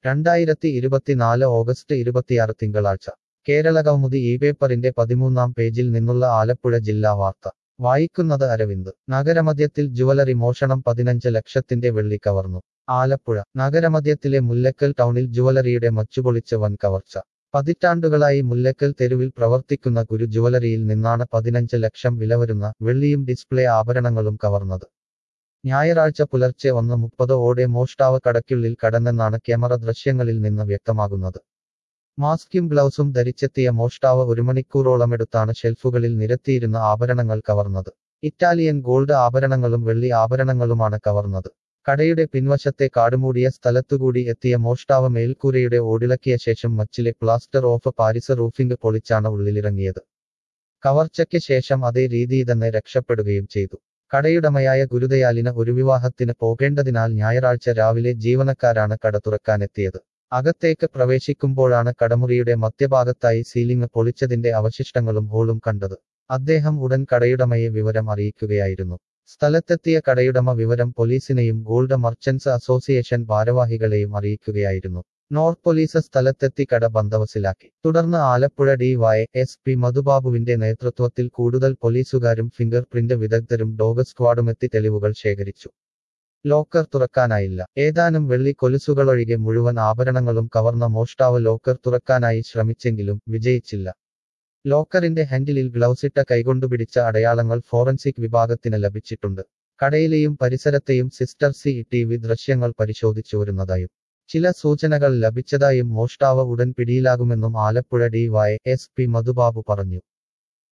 രണ്ടായിരത്തി ഇരുപത്തിനാല് ഓഗസ്റ്റ് ഇരുപത്തിയാറ് തിങ്കളാഴ്ച കേരള കൗമുദി ഈ പേപ്പറിന്റെ പതിമൂന്നാം പേജിൽ നിന്നുള്ള ആലപ്പുഴ ജില്ലാ വാർത്ത വായിക്കുന്നത് അരവിന്ദ് നഗരമധ്യത്തിൽ ജുവലറി മോഷണം പതിനഞ്ച് ലക്ഷത്തിന്റെ വെള്ളി കവർന്നു ആലപ്പുഴ നഗരമധ്യത്തിലെ മുല്ലക്കൽ ടൗണിൽ ജുവലറിയുടെ മച്ചുപൊളിച്ച് വൻ കവർച്ച പതിറ്റാണ്ടുകളായി മുല്ലക്കൽ തെരുവിൽ പ്രവർത്തിക്കുന്ന ഗുരു ജുവലറിയിൽ നിന്നാണ് പതിനഞ്ച് ലക്ഷം വില വരുന്ന വെള്ളിയും ഡിസ്പ്ലേ ആഭരണങ്ങളും കവർന്നത് ഞായറാഴ്ച പുലർച്ചെ ഒന്ന് മുപ്പത് ഓടെ മോഷ്ടാവ് കടയ്ക്കുള്ളിൽ കടന്നെന്നാണ് ക്യാമറ ദൃശ്യങ്ങളിൽ നിന്ന് വ്യക്തമാകുന്നത് മാസ്കും ഗ്ലൗസും ധരിച്ചെത്തിയ മോഷ്ടാവ് ഒരു മണിക്കൂറോളമെടുത്താണ് ഷെൽഫുകളിൽ നിരത്തിയിരുന്ന ആഭരണങ്ങൾ കവർന്നത് ഇറ്റാലിയൻ ഗോൾഡ് ആഭരണങ്ങളും വെള്ളി ആഭരണങ്ങളുമാണ് കവർന്നത് കടയുടെ പിൻവശത്തെ കാടുമൂടിയ സ്ഥലത്തുകൂടി എത്തിയ മോഷ്ടാവ് മേൽക്കൂരയുടെ ഓടിളക്കിയ ശേഷം മച്ചിലെ പ്ലാസ്റ്റർ ഓഫ് പാരിസ് റൂഫിംഗ് പൊളിച്ചാണ് ഉള്ളിലിറങ്ങിയത് കവർച്ചയ്ക്ക് ശേഷം അതേ രീതിയിൽ തന്നെ രക്ഷപ്പെടുകയും ചെയ്തു കടയുടമയായ ഗുരുദയാലിന് ഒരു വിവാഹത്തിന് പോകേണ്ടതിനാൽ ഞായറാഴ്ച രാവിലെ ജീവനക്കാരാണ് കട തുറക്കാനെത്തിയത് അകത്തേക്ക് പ്രവേശിക്കുമ്പോഴാണ് കടമുറിയുടെ മധ്യഭാഗത്തായി സീലിംഗ് പൊളിച്ചതിന്റെ അവശിഷ്ടങ്ങളും ഹോളും കണ്ടത് അദ്ദേഹം ഉടൻ കടയുടമയെ വിവരം അറിയിക്കുകയായിരുന്നു സ്ഥലത്തെത്തിയ കടയുടമ വിവരം പോലീസിനെയും ഗോൾഡ് മർച്ചന്റ്സ് അസോസിയേഷൻ ഭാരവാഹികളെയും അറിയിക്കുകയായിരുന്നു നോർത്ത് പോലീസ് സ്ഥലത്തെത്തി കട ബന്ദവസിലാക്കി തുടർന്ന് Alappuzha D Y S P മധുബാബുവിന്റെ നേതൃത്വത്തിൽ കൂടുതൽ പോലീസുകാരും ഫിംഗർ പ്രിന്റ് വിദഗ്ധരും ഡോഗ് സ്ക്വാഡുമെത്തി തെളിവുകൾ ശേഖരിച്ചു ലോക്കർ തുറക്കാനായില്ല ഏതാനും വെള്ളി കൊലുസുകളൊഴികെ മുഴുവൻ ആഭരണങ്ങളും കവർന്ന മോഷ്ടാവ് ലോക്കർ തുറക്കാനായി ശ്രമിച്ചെങ്കിലും വിജയിച്ചില്ല ലോക്കറിന്റെ ഹാൻഡിലിൽ ഗ്ലൗസിട്ട കൈകൊണ്ടു പിടിച്ച അടയാളങ്ങൾ ഫോറൻസിക് വിഭാഗത്തിന് ലഭിച്ചിട്ടുണ്ട് കടയിലെയും പരിസരത്തെയും സിസ്റ്റർ സി ടി വി ദൃശ്യങ്ങൾ പരിശോധിച്ചു വരുന്നതായും ചില സൂചനകൾ ലഭിച്ചതായും മോഷ്ടാവ് ഉടൻ പിടിയിലാകുമെന്നും Alappuzha D Y S P Madhubabu പറഞ്ഞു